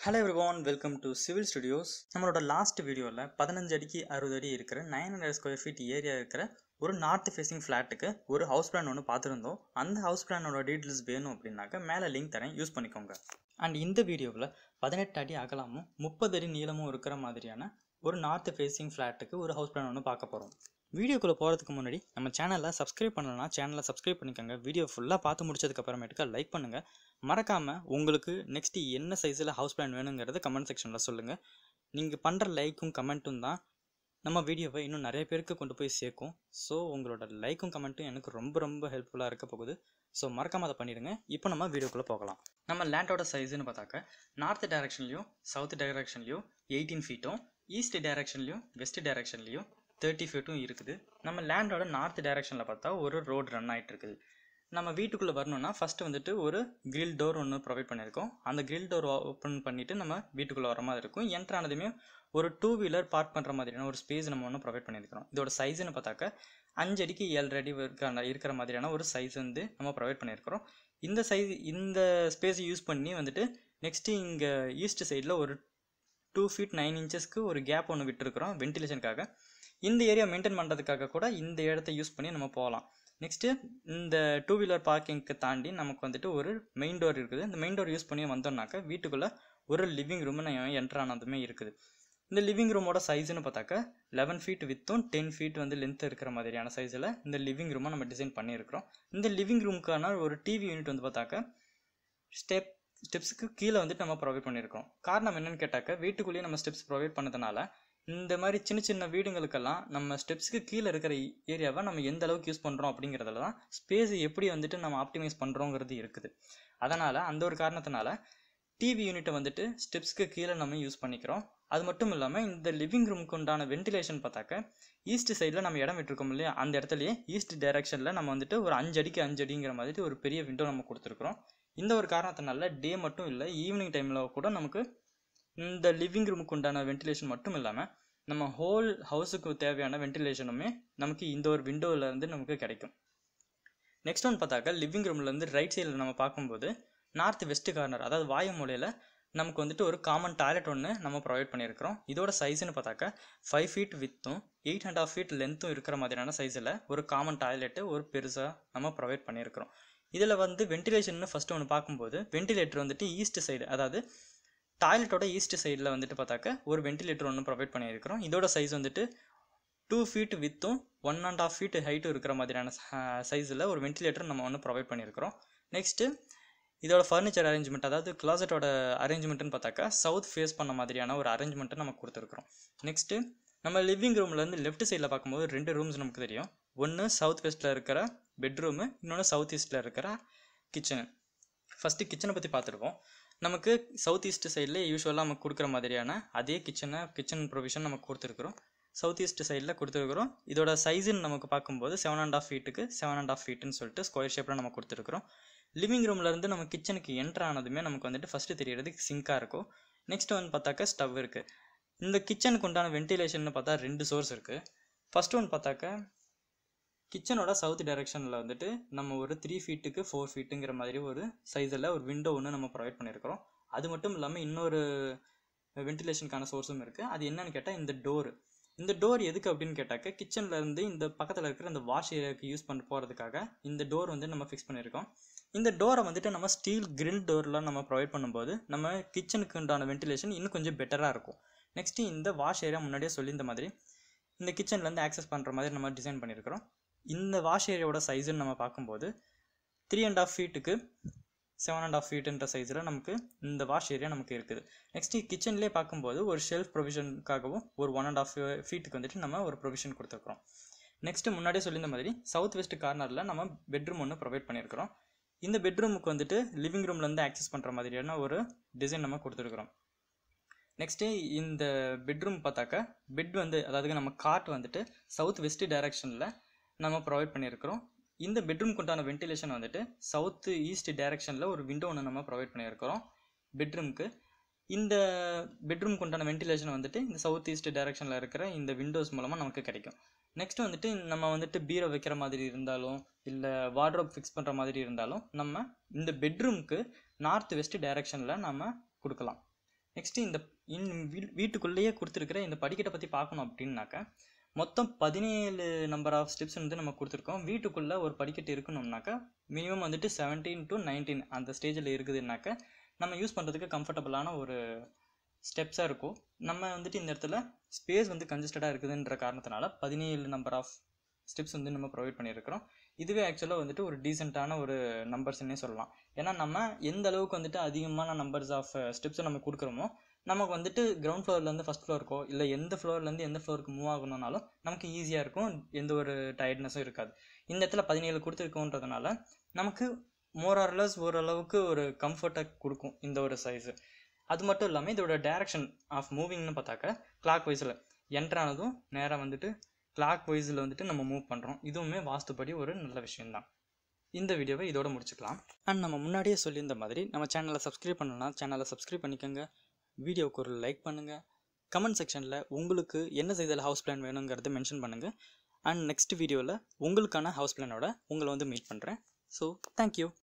hello everyone welcome to civil studios நம்மளோட last வீடியோவில் பதினஞ்சு அடிக்கு அறுபது அடி இருக்கிற nine hundred square feet area இருக்கிற ஒரு நார்த் ஃபேஸிங் ஃப்ளாட்டுக்கு ஒரு ஹவுஸ் பிளான் ஒன்று பார்த்துருந்தோம் அந்த ஹவுஸ் பிளானோட டீட்டெயில்ஸ் வேணும் அப்படின்னாக்க மேலே லிங்க் தரேன் யூஸ் பண்ணிக்கோங்க அண்ட் இந்த வீடியோவில் பதினெட்டு அடி அகலமும் முப்பது அடி நீளமும் இருக்கிற மாதிரியான ஒரு நார்த் ஃபேஸிங் ஃப்ளாட்டுக்கு ஒரு ஹவுஸ் பிளான் ஒன்று பார்க்க போகிறோம் வீடியோக்குள்ளே போகிறதுக்கு முன்னாடி நம்ம சேனலை சப்ஸ்கிரைப் பண்ணலன்னா சேனலை சப்ஸ்கிரைப் பண்ணிக்கோங்க வீடியோ ஃபுல்லாக பார்த்து முடிச்சதுக்கு அப்புறமேட்டுக்கு லைக் பண்ணுங்கள் மறக்காமல் உங்களுக்கு நெக்ஸ்ட் என்ன சைஸில் ஹவுஸ் பிளான் வேணுங்கிறத கமெண்ட் செக்ஷனில் சொல்லுங்கள் நீங்கள் பண்ணுற லைக்கும் கமெண்ட்டும் தான் நம்ம வீடியோவை இன்னும் நிறைய பேருக்கு கொண்டு போய் சேர்க்கும் ஸோ உங்களோட லைக்கும் கமெண்ட்டும் எனக்கு ரொம்ப ரொம்ப ஹெல்ப்ஃபுல்லாக இருக்க போகுது ஸோ மறக்காமல் அதை பண்ணிடுங்க இப்போ நம்ம வீடியோக்குள்ளே போகலாம் நம்ம லேண்டோட சைஸ்னு பார்த்தாக்க நார்த் டைரக்ஷன்லையும் சவுத் டைரக்ஷன்லையும் எயிட்டீன் ஃபீட்டும் ஈஸ்ட் டைரக்ஷன்லையும் வெஸ்ட் டைரக்ஷன்லையும் தேர்ட்டி ஃபீட்டும் இருக்குது நம்ம லேண்டோட நார்த் டைரக்ஷனில் பார்த்தா ஒரு ரோடு ரன் ஆகிட்டு இருக்குது நம்ம வீட்டுக்குள்ளே வரணும்னா ஃபஸ்ட்டு வந்துட்டு ஒரு கிரில் டோர் ஒன்று ப்ரொவைட் பண்ணியிருக்கோம் அந்த கிரில் டோர் ஓப்பன் பண்ணிவிட்டு நம்ம வீட்டுக்குள்ளே வர மாதிரி இருக்கும் என்ட்ரு ஆனதுமே ஒரு டூ வீலர் பார்க் பண்ணுற மாதிரியான ஒரு ஸ்பேஸ் நம்ம ஒன்று ப்ரொவைட் பண்ணியிருக்கிறோம் இதோட சைஸ்னு பார்த்தாக்க அஞ்சு அடிக்கு ஏழு அடி இருக்கிற இருக்கிற மாதிரியான ஒரு சைஸ் வந்து நம்ம ப்ரொவைட் பண்ணியிருக்கிறோம் இந்த சைஸ் இந்த ஸ்பேஸை யூஸ் பண்ணி வந்துட்டு நெக்ஸ்ட்டு இங்கே ஈஸ்ட் சைடில் ஒரு டூ ஃபீட் நைன் இன்ச்சஸ்க்கு ஒரு கேப் ஒன்று விட்டுருக்குறோம் வென்டிலேஷனுக்காக இந்த ஏரியா மெயின்டைன் பண்ணுறதுக்காக கூட இந்த இடத்த யூஸ் பண்ணி நம்ம போகலாம் நெக்ஸ்ட்டு இந்த டூ வீலர் பார்க்கிங்க்கு தாண்டி நமக்கு வந்துட்டு ஒரு மெயின் டோர் இருக்குது இந்த மெயின் டோர் யூஸ் பண்ணி வந்தோம்னாக்க வீட்டுக்குள்ளே ஒரு லிவிங் ரூம் நம்ம என்ட்ரு ஆனதுமே இருக்குது இந்த லிவிங் ரூமோட சைஸ்னு பார்த்தாக்க லெவன் ஃபீட் வித்தும் டென் ஃபீட் வந்து லென்த் இருக்கிற மாதிரியான சைஸில் இந்த லிவிங் ரூமை நம்ம டிசைன் பண்ணியிருக்கிறோம் இந்த லிவிங் ரூமுக்கான ஒரு டிவி யூனிட் வந்து பார்த்தாக்க ஸ்டெப் ஸ்டெப்ஸுக்கு கீழே வந்துட்டு நம்ம ப்ரொவைட் பண்ணியிருக்கோம் காரணம் என்னன்னு கேட்டாக்க வீட்டுக்குள்ளேயே நம்ம ஸ்டெப்ஸ் ப்ரொவைட் பண்ணதுனால இந்த மாதிரி சின்ன சின்ன வீடுங்களுக்கெல்லாம் நம்ம ஸ்டெப்ஸ்க்கு கீழே இருக்கிற ஏரியாவை நம்ம எந்த அளவுக்கு யூஸ் பண்ணுறோம் அப்படிங்கிறதுல தான் ஸ்பேஸ் எப்படி வந்துட்டு நம்ம ஆப்டிமைஸ் பண்ணுறோங்கிறது இருக்குது அதனால் அந்த ஒரு காரணத்தினால டிவி யூனிட்டை வந்துட்டு ஸ்டெப்ஸ்க்கு கீழே நம்ம யூஸ் பண்ணிக்கிறோம் அது மட்டும் இல்லாமல் இந்த லிவிங் ரூமுக்கு உண்டான வென்டிலேஷன் பார்த்தாக்க ஈஸ்ட் சைடில் நம்ம இடம் விட்டுருக்கோம் இல்லையா அந்த இடத்துலையே ஈஸ்ட் டைரக்ஷனில் நம்ம வந்துட்டு ஒரு அஞ்சு அடிக்கு அஞ்சு அடிங்கிற மாதிரி ஒரு பெரிய விண்டோ நம்ம கொடுத்துருக்குறோம் இந்த ஒரு காரணத்தினால டே மட்டும் இல்லை ஈவினிங் டைமில் கூட நமக்கு இந்த லிவிங் ரூமுக்கு உண்டான வென்டிலேஷன் மட்டும் இல்லாமல் நம்ம ஹோல் ஹவுஸுக்கு தேவையான வென்டிலேஷனுமே நமக்கு இந்த ஒரு விண்டோவிலேருந்து நமக்கு கிடைக்கும் நெக்ஸ்ட் ஒன் பார்த்தாக்க லிவிங் ரூம்லேருந்து ரைட் சைடில் நம்ம பார்க்கும்போது நார்த் வெஸ்ட் கார்னர் அதாவது வாயு மூலையில் நமக்கு வந்துட்டு ஒரு காமன் டாய்லெட் ஒன்று நம்ம ப்ரொவைட் பண்ணியிருக்கிறோம் இதோட சைஸ்னு பார்த்தாக்க ஃபைவ் ஃபீட் வித்தும் எயிட் அண்ட் ஆஃப் ஃபீட் லென்த்தும் இருக்கிற மாதிரியான சைஸில் ஒரு காமன் டாய்லெட்டு ஒரு பெருசாக நம்ம ப்ரொவைட் பண்ணியிருக்கிறோம் இதில் வந்து வென்டிலேஷன் ஃபஸ்ட்டு ஒன்று பார்க்கும்போது வென்டிலேட்டர் வந்துட்டு ஈஸ்ட் சைடு அதாவது டாய்லெட்டோட ஈஸ்ட் சைடில் வந்துட்டு பார்த்தாக்க ஒரு வென்டிலேட்டர் ஒன்று ப்ரொவைட் பண்ணியிருக்கிறோம் இதோட சைஸ் வந்துட்டு டூ ஃபீட் வித்தும் ஒன் அண்ட் ஆஃப் ஃபீட் ஹைட்டும் இருக்கிற மாதிரியான சைஸில் ஒரு வென்டிலேட்டர் நம்ம ஒன்று ப்ரொவைட் பண்ணியிருக்கிறோம் நெக்ஸ்ட்டு இதோட ஃபர்னிச்சர் அரேஞ்ச்மெண்ட் அதாவது கிளாசட்டோட அரேஞ்ச்மெண்ட்னு பார்த்தாக்கா சவுத் ஃபேஸ் பண்ண மாதிரியான ஒரு அரேஞ்ச்மெண்ட்டை நம்ம கொடுத்துருக்குறோம் நெக்ஸ்ட்டு நம்ம லிவிங் ரூம்லேருந்து லெஃப்ட் சைடில் பார்க்கும்போது ரெண்டு ரூம்ஸ் நமக்கு தெரியும் ஒன்று சவுத் வெஸ்ட்டில் இருக்கிற பெட்ரூமு இன்னொன்று சவுத் ஈஸ்ட்டில் இருக்கிற கிச்சனு ஃபஸ்ட்டு கிச்சனை பற்றி பார்த்துருப்போம் நமக்கு சவுத் ஈஸ்ட் சைடில் யூஸ்வலாக நமக்கு கொடுக்குற மாதிரியான அதே கிச்சனை கிச்சன் ப்ரொவிஷன் நமக்கு கொடுத்துருக்குறோம் சவுத் ஈஸ்ட் சைடில் கொடுத்துருக்குறோம் இதோட சைஸுன்னு நமக்கு பார்க்கும்போது செவன் அண்ட் ஆஃப் ஃபீட்டுக்கு செவன் அண்ட் ஆஃப் ஃபீட்டுன்னு சொல்லிட்டு ஸ்கொயர் ஷேப்பில் நம்ம கொடுத்துருக்குறோம் லிவிங் ரூம்லேருந்து நம்ம கிச்சனுக்கு என்ட்ரு ஆனதுமே நமக்கு வந்துட்டு ஃபஸ்ட்டு தெரியறது சிங்காக இருக்கும் நெக்ஸ்ட் வந்து பார்த்தாக்க ஸ்டவ் இருக்குது இந்த கிச்சனுக்கு உண்டான வென்டிலேஷன் பார்த்தா ரெண்டு சோர்ஸ் இருக்குது ஃபஸ்ட் ஒன் பார்த்தாக்க கிச்சனோட சவுத் டைரெக்ஷனில் வந்துட்டு நம்ம ஒரு த்ரீ ஃபீட்டுக்கு ஃபோர் ஃபீட்டுங்கிற மாதிரி ஒரு சைஸில் ஒரு விண்டோ ஒன்று நம்ம ப்ரொவைட் பண்ணியிருக்கிறோம் அது மட்டும் இல்லாமல் இன்னொரு வென்டிலேஷனுக்கான சோர்ஸும் இருக்குது அது என்னன்னு கேட்டால் இந்த டோரு இந்த டோர் எதுக்கு அப்படின்னு கேட்டாக்க கிச்சனில் இருந்து இந்த பக்கத்தில் இருக்கிற இந்த வாஷ் ஏரியாவுக்கு யூஸ் பண்ண போகிறதுக்காக இந்த டோர் வந்து நம்ம ஃபிக்ஸ் பண்ணியிருக்கோம் இந்த டோரை வந்துட்டு நம்ம ஸ்டீல் கிரில் டோர்லாம் நம்ம ப்ரொவைட் பண்ணும்போது நம்ம கிச்சனுக்கு உண்டான வென்டிலேஷன் இன்னும் கொஞ்சம் பெட்டராக இருக்கும் நெக்ஸ்ட்டு இந்த வாஷ் ஏரியா முன்னாடியே சொல்லியிருந்த மாதிரி இந்த கிச்சன்லேருந்து ஆக்சஸ் பண்ணுற மாதிரி நம்ம டிசைன் பண்ணியிருக்கிறோம் இந்த வாஷ் ஏரியாவோட சைஸுன்னு நம்ம பார்க்கும்போது த்ரீ அண்ட் ஆஃப் ஃபீட்டுக்கு செவன் அண்ட் ஆஃப் ஃபீட்டுன்ற சைஸில் நமக்கு இந்த வாஷ் ஏரியா நமக்கு இருக்குது நெக்ஸ்ட்டு கிச்சன்லேயே பார்க்கும்போது ஒரு ஷெல்ஃப் ப்ரொவிஷனுக்காகவும் ஒரு ஒன் அண்ட் ஆஃப் ஃபீட்டுக்கு வந்துட்டு நம்ம ஒரு ப்ரொவிஷன் கொடுத்துருக்குறோம் நெக்ஸ்ட்டு முன்னாடியே சொல்லியிருந்த மாதிரி சவுத் வெஸ்ட் கார்னரில் நம்ம பெட்ரூம் ஒன்று ப்ரொவைட் பண்ணியிருக்கிறோம் இந்த பெட்ரூமுக்கு வந்துட்டு லிவிங் ரூம்லேருந்து ஆக்சஸ் பண்ணுற மாதிரியான ஒரு டிசைன் நம்ம கொடுத்துருக்குறோம் நெக்ஸ்ட்டு இந்த பெட்ரூம் பார்த்தாக்க பெட் வந்து அதாவது நம்ம காட் வந்துட்டு சவுத் வெஸ்ட் டைரக்ஷனில் நம்ம ப்ரொவைட் பண்ணியிருக்கிறோம் இந்த பெட்ரூம்க்கு உண்டான வென்டிலேஷன் வந்துட்டு சவுத்து ஈஸ்ட் டைரக்ஷனில் ஒரு விண்டோ ஒன்று நம்ம ப்ரொவைட் பண்ணியிருக்கிறோம் பெட்ரூம்க்கு இந்த பெட்ரூம்க்கு உண்டான வென்டிலேஷன் வந்துட்டு இந்த சவுத் ஈஸ்ட் டைரக்ஷனில் இருக்கிற இந்த விண்டோஸ் மூலமாக நமக்கு கிடைக்கும் நெக்ஸ்ட் வந்துட்டு நம்ம வந்துட்டு பீரோ வைக்கிற மாதிரி இருந்தாலும் இல்லை வார்ட்ரோப் ஃபிக்ஸ் பண்ணுற மாதிரி இருந்தாலும் நம்ம இந்த பெட்ரூம்க்கு நார்த் வெஸ்ட் டைரக்ஷனில் நம்ம கொடுக்கலாம் நெக்ஸ்ட்டு இந்த இன் வீ- வீட்டுக்குள்ளேயே கொடுத்துருக்கிற இந்த படிக்கட்டை பற்றி பார்க்கணும் அப்படின்னாக்கா மொத்தம் பதினேழு நம்பர் ஆஃப் ஸ்டெப்ஸ் வந்து நம்ம கொடுத்துருக்கோம் வீட்டுக்குள்ளே ஒரு படிக்கட்டு இருக்கணும்னாக்கா மினிமம் வந்துட்டு செவன்டீன் டு நைன்டீன் அந்த ஸ்டேஜில் இருக்குதுன்னாக்கா நம்ம யூஸ் பண்ணுறதுக்கு கம்ஃபர்டபுளான ஒரு ஸ்டெப்ஸாக இருக்கும் நம்ம வந்துட்டு இந்த இடத்துல ஸ்பேஸ் வந்து கன்ஜஸ்டடாக இருக்குதுன்ற காரணத்தினால பதினேழு நம்பர் ஆஃப் ஸ்டெப்ஸ் வந்து நம்ம ப்ரொவைட் பண்ணியிருக்கிறோம் இதுவே ஆக்சுவலாக வந்துட்டு ஒரு டீசெண்டான ஒரு நம்பர்ஸ்னே சொல்லலாம் ஏன்னா நம்ம எந்த அளவுக்கு வந்துட்டு அதிகமான நம்பர்ஸ் ஆஃப் ஸ்டெப்ஸை நம்ம கொடுக்குறோமோ நமக்கு வந்துட்டு கிரவுண்ட் ஃப்ளோர்லேருந்து ஃபஸ்ட் ஃப்ளோருக்கோ இல்லை எந்த ஃப்ளோர்லேருந்து எந்த ஃப்ளோருக்கு மூவ் ஆகணும்னாலும் நமக்கு ஈஸியாக இருக்கும் எந்த ஒரு டயர்ட்னஸும் இருக்காது இந்த இடத்துல பதினேழு கொடுத்துருக்கோன்றதுனால நமக்கு மோரார்லஸ் ஓரளவுக்கு ஒரு கம்ஃபர்ட்டை கொடுக்கும் இந்த ஒரு சைஸு அது மட்டும் இல்லாமல் இதோட டைரக்ஷன் ஆஃப் மூவிங்னு பார்த்தாக்க கிளாக் வைஸில் என்ட்ரானதும் நேராக வந்துட்டு கிளாக் வைஸில் வந்துட்டு நம்ம மூவ் பண்ணுறோம் இதுவுமே வாஸ்துப்படி ஒரு நல்ல விஷயம்தான் இந்த வீடியோவை இதோட முடிச்சுக்கலாம் அண்ட் நம்ம முன்னாடியே சொல்லியிருந்த மாதிரி நம்ம சேனலை சப்ஸ்கிரைப் பண்ணலாம் சேனலை சப்ஸ்கிரைப் பண்ணிக்கோங்க வீடியோவுக்கு ஒரு லைக் பண்ணுங்கள் கமெண்ட் செக்ஷனில் உங்களுக்கு என்ன செய்தல் ஹவுஸ் பிளான் வேணுங்கிறத மென்ஷன் பண்ணுங்கள் அண்ட் நெக்ஸ்ட் வீடியோவில் உங்களுக்கான ஹவுஸ் பிளானோட உங்களை வந்து மீட் பண்ணுறேன் ஸோ தேங்க்யூ